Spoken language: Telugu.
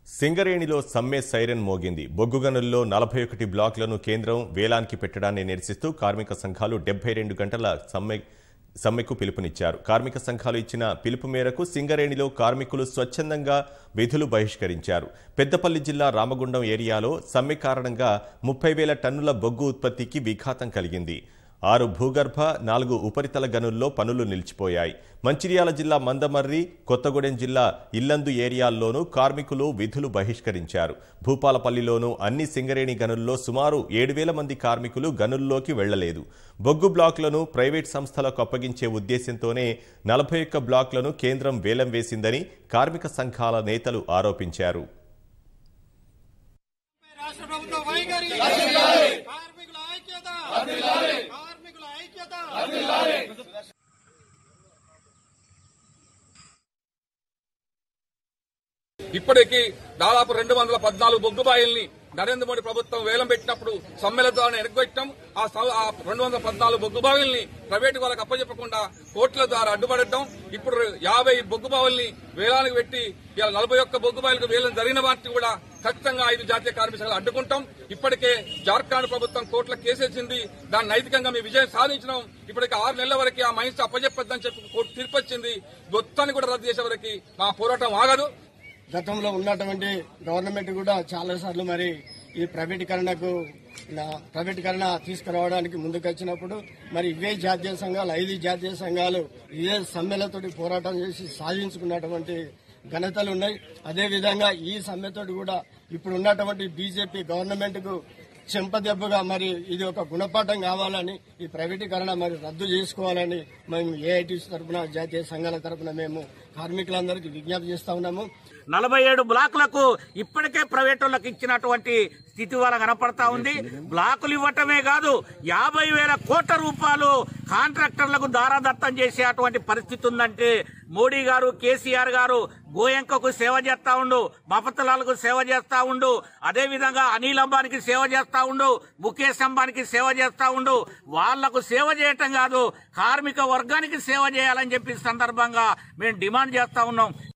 సింగరేణిలో సమ్మె సైరన్ మోగింది బొగ్గు గనుల్లో నలభై ఒకటి బ్లాక్లను కేంద్రం వేలానికి పెట్టడాన్ని నిరసిస్తూ కార్మిక సంఘాలు డెబ్బై రెండు గంటల సమ్మె సమ్మెకు పిలుపునిచ్చారు కార్మిక సంఘాలు ఇచ్చిన పిలుపు మేరకు సింగరేణిలో కార్మికులు స్వచ్ఛందంగా విధులు బహిష్కరించారు పెద్దపల్లి జిల్లా రామగుండం ఏరియాలో సమ్మె కారణంగా ముప్పై వేల టన్నుల బొగ్గు ఉత్పత్తికి విఘాతం కలిగింది ఆరు భూగర్భ నాలుగు ఉపరితల గనుల్లో పనులు నిలిచిపోయాయి మంచిర్యాల జిల్లా మందమర్రి కొత్తగూడెం జిల్లా ఇల్లందు ఏరియాల్లోనూ కార్మికులు విధులు బహిష్కరించారు భూపాలపల్లిలోనూ అన్ని సింగరేణి గనుల్లో సుమారు ఏడు వేల మంది కార్మికులు గనుల్లోకి వెళ్లలేదు బొగ్గు బ్లాకులను ప్రైవేట్ సంస్థలకు అప్పగించే ఉద్దేశంతోనే నలభై ఒక్క బ్లాకులను కేంద్రం వేలం వేసిందని కార్మిక సంఘాల నేతలు ఆరోపించారు రాష్ట్ర ప్రభుత్వ వైఖరి కార్మికుల ఐక్యత కార్మికుల ఐక్యత ఇప్పటికీ దాదాపు రెండు వందల పద్నాలుగు బొగ్గుబాయిల్ని నరేంద్ర మోడీ ప్రభుత్వం వేలం పెట్టినప్పుడు సమ్మెల ద్వారా ఎరగొట్టడం ఆ స- ఆ రెండు వందల పద్నాలుగు బొగ్గుబావుల్ని ప్రైవేటు వాళ్ళకి అప్పచెప్పకుండా కోర్టుల ద్వారా అడ్డుపడటం ఇప్పుడు యాభై బొగ్గుబావుల్ని వేలానికి పెట్టి ఇలా నలభై ఒక్క బొగ్గుబావులకు వేలం జరిగిన వాటిని కూడా ఖచ్చితంగా ఐదు జాతీయ కార్మిక సంఘాలు అడ్డుకుంటాం ఇప్పటికే జార్ఖండ్ ప్రభుత్వం కోర్టులో కేసేసింది దాన్ని నైతికంగా మేము విజయం సాధించినాం ఇప్పటికి ఆరు నెలల వరకు ఆ మైన్స్ అప్పచెప్పొద్దని చెప్పి కోర్టు తీర్పు వచ్చింది మొత్తాన్ని కూడా రద్దు చేసే వరకు మా పోరాటం ఆగదు గతంలో ఉన్నటువంటి గవర్నమెంట్ కూడా చాలా సార్లు మరి ఈ ప్రైవేటీకరణకు ఇలా ప్రైవేటీకరణ తీసుకురావడానికి ముందుకొచ్చినప్పుడు మరి ఇవే జాతీయ సంఘాలు ఐదు జాతీయ సంఘాలు ఇదే సమ్మెలతోటి పోరాటం చేసి సాధించుకున్నటువంటి ఘనతలు ఉన్నాయి అదేవిధంగా ఈ సమ్మెతోటి కూడా ఇప్పుడు ఉన్నటువంటి బీజేపీ గవర్నమెంట్ కు చెంపదెబ్బగా మరి ఇది ఒక గుణపాఠం కావాలని ఈ ప్రైవేటీకరణ మరి రద్దు చేసుకోవాలని మేము ఏఐటీసీ తరఫున జాతీయ సంఘాల తరఫున మేము కార్మికులందరికీ విజ్ఞప్తి చేస్తా ఉన్నాము నలభై ఏడు బ్లాకులకు ఇప్పటికే ప్రైవేట్ వాళ్ళకి ఇచ్చినటువంటి స్థితి వల్ల కనపడతా ఉంది బ్లాకులు ఇవ్వటమే కాదు యాభై వేల కోట్ల రూపాయలు కాంట్రాక్టర్లకు దారాదత్తం చేసేటువంటి పరిస్థితి ఉందంటే మోడీ గారు కేసీఆర్ గారు గోయంకకు సేవ చేస్తా ఉండు మఫతలాలకు సేవ చేస్తా ఉండు అదే విధంగా అనిల్ అంబానికి సేవ చేస్తా ఉండు ముఖేష్ అంబానికి సేవ చేస్తా ఉండు వాళ్లకు సేవ చేయటం కాదు కార్మిక వర్గానికి సేవ చేయాలని చెప్పి ఈ సందర్భంగా మేము డిమాండ్ చేస్తా ఉన్నాం